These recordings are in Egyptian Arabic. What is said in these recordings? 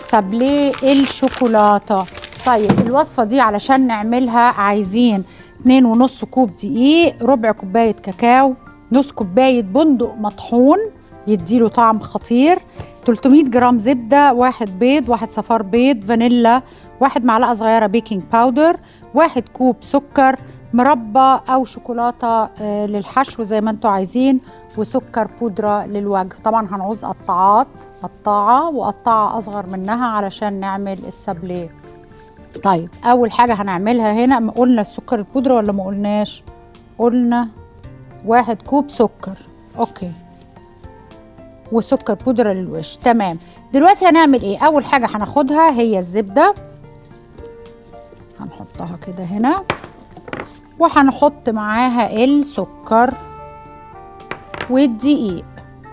سابليه الشوكولاته طيب الوصفه دي علشان نعملها عايزين اتنين ونص كوب دقيق ربع كوبايه كاكاو نص كوبايه بندق مطحون يديله طعم خطير 300 جرام زبده واحد بيض واحد صفار بيض فانيلا واحد معلقه صغيره بيكنج باودر واحد كوب سكر مربى او شوكولاته آه، للحشو زي ما انتوا عايزين وسكر بودره للوجه طبعا هنعوز قطاعات قطاعه وقطاعه اصغر منها علشان نعمل السابليه طيب اول حاجه هنعملها هنا ما قلنا السكر البودره ولا ما قلناش قلنا واحد كوب سكر اوكي وسكر بودرة للوش تمام دلوقتي هنعمل ايه اول حاجة هناخدها هي الزبدة هنحطها كده هنا وهنحط معاها السكر والدقيق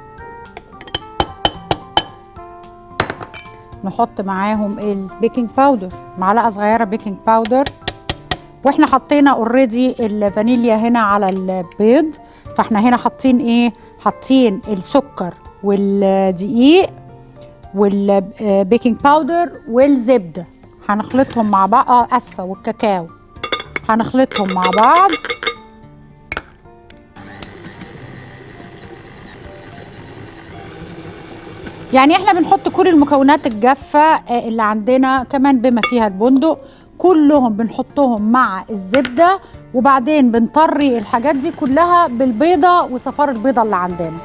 نحط معاهم البيكنج باودر معلقة صغيرة بيكنج باودر واحنا حطينا اوريدي الفانيليا هنا على البيض فاحنا هنا حاطين ايه حاطين السكر والدقيق والبيكنج باودر والزبده هنخلطهم مع بعض اه اسفه والكاكاو هنخلطهم مع بعض يعني احنا بنحط كل المكونات الجافه آه، اللي عندنا كمان بما فيها البندق كلهم بنحطهم مع الزبده وبعدين بنطري الحاجات دي كلها بالبيضه وصفار البيضه اللي عندنا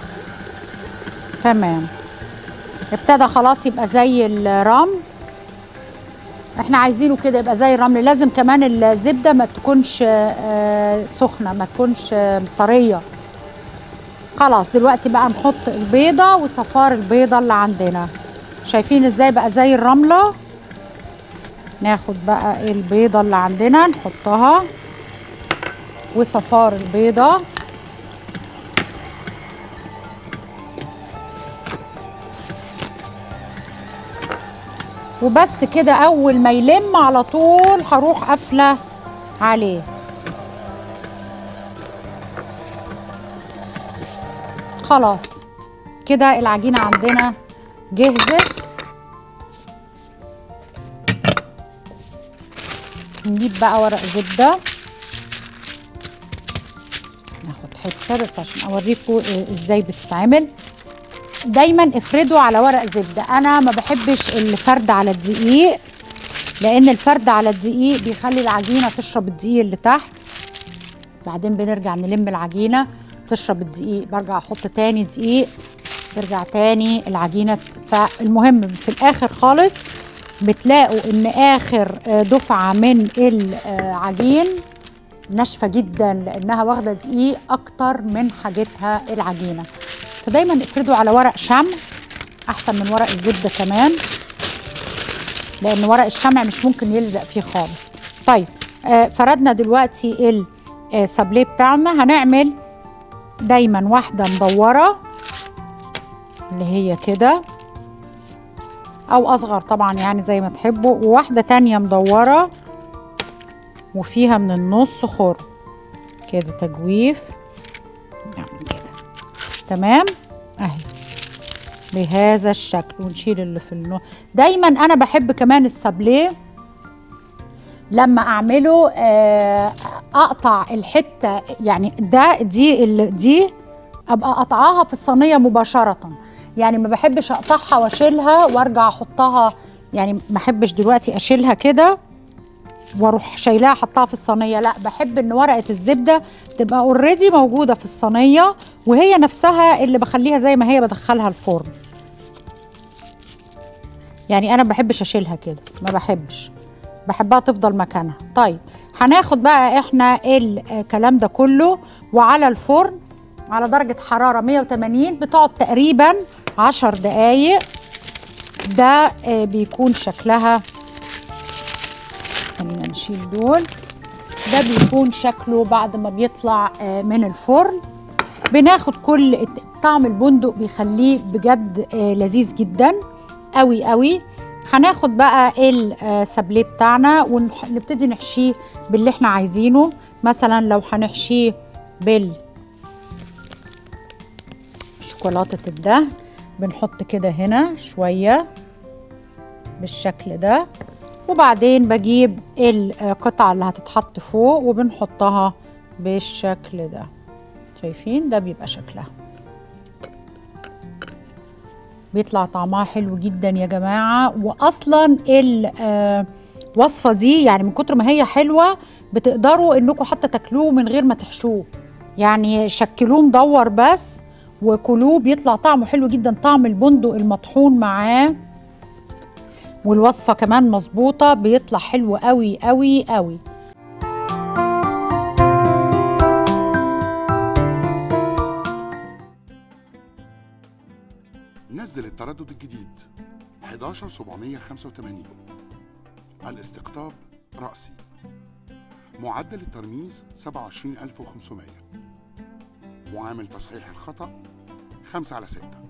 تمام ابتدى خلاص يبقى زي الرمل احنا عايزينه كده يبقى زي الرمل لازم كمان الزبده ما تكونش آه، سخنه ما تكونش آه، طريه خلاص دلوقتي بقى نحط البيضه وصفار البيضه اللي عندنا شايفين ازاي بقى زي الرمله ناخد بقى البيضه اللي عندنا نحطها وصفار البيضه وبس كده اول ما يلم على طول هروح قافله عليه خلاص كده العجينه عندنا جهزت نجيب بقى ورق زبده ناخد حته بس عشان اوريكم ازاي بتتعمل دايما افردوا على ورق زبده انا ما بحبش الفرد على الدقيق لان الفرد على الدقيق بيخلي العجينه تشرب الدقيق اللي تحت بعدين بنرجع نلم العجينه تشرب الدقيق برجع احط تاني دقيق ترجع تاني العجينه فالمهم في الاخر خالص بتلاقوا ان اخر آه، دفعه من العجين ناشفه جدا لانها واخده دقيق اكتر من حاجتها العجينه فدايما افردوا على ورق شمع احسن من ورق الزبده كمان لان ورق الشمع مش ممكن يلزق فيه خالص طيب آه فردنا دلوقتي السابليه بتاعنا هنعمل دايما واحده مدوره اللي هي كده او اصغر طبعا يعني زي ما تحبوا وواحده تانية مدوره وفيها من النص خرم كده تجويف نعمل كده تمام اهي بهذا الشكل ونشيل اللي في النص دايما انا بحب كمان السابليه لما اعمله آه، اقطع الحته يعني ده دي ال- دي ابقى قطعاها في الصينيه مباشره يعني ما بحبش اقطعها واشيلها وارجع احطها يعني ما احبش دلوقتي اشيلها كده واروح شايلاها حطها في الصينيه لا بحب ان ورقه الزبده تبقى اوريدي موجوده في الصينيه وهي نفسها اللي بخليها زي ما هي بدخلها الفرن يعني انا ما بحبش اشيلها كده ما بحبش بحبها تفضل مكانها طيب هناخد بقى احنا الكلام ده كله وعلى الفرن على درجة حرارة 180 بتقعد تقريبا 10 دقايق ده آه، بيكون شكلها خلينا نشيل دول ده بيكون شكله بعد ما بيطلع آه، من الفرن بناخد كل طعم البندق بيخليه بجد آه، لذيذ جدا قوي قوي هناخد بقى السابليه بتاعنا ونبتدي نحشيه باللي احنا عايزينه مثلا لو هنحشيه بال شوكولاتة الدهن بنحط كده هنا شوية بالشكل ده وبعدين بجيب القطعة اللي هتتحط فوق وبنحطها بالشكل ده شايفين ده بيبقى شكلها بيطلع طعمها حلو جدا يا جماعة وأصلا الوصفة دي يعني من كتر ما هي حلوة بتقدروا انكم حتى تاكلوه من غير ما تحشوه يعني شكلوه مدور بس وكلوه بيطلع طعمه حلو جدا طعم البندق المطحون معاه والوصفة كمان مظبوطة بيطلع حلو قوي قوي قوي نزل التردد الجديد 11785 الاستقطاب رأسي معدل الترميز 27500 معامل تصحيح الخطأ 5 على 6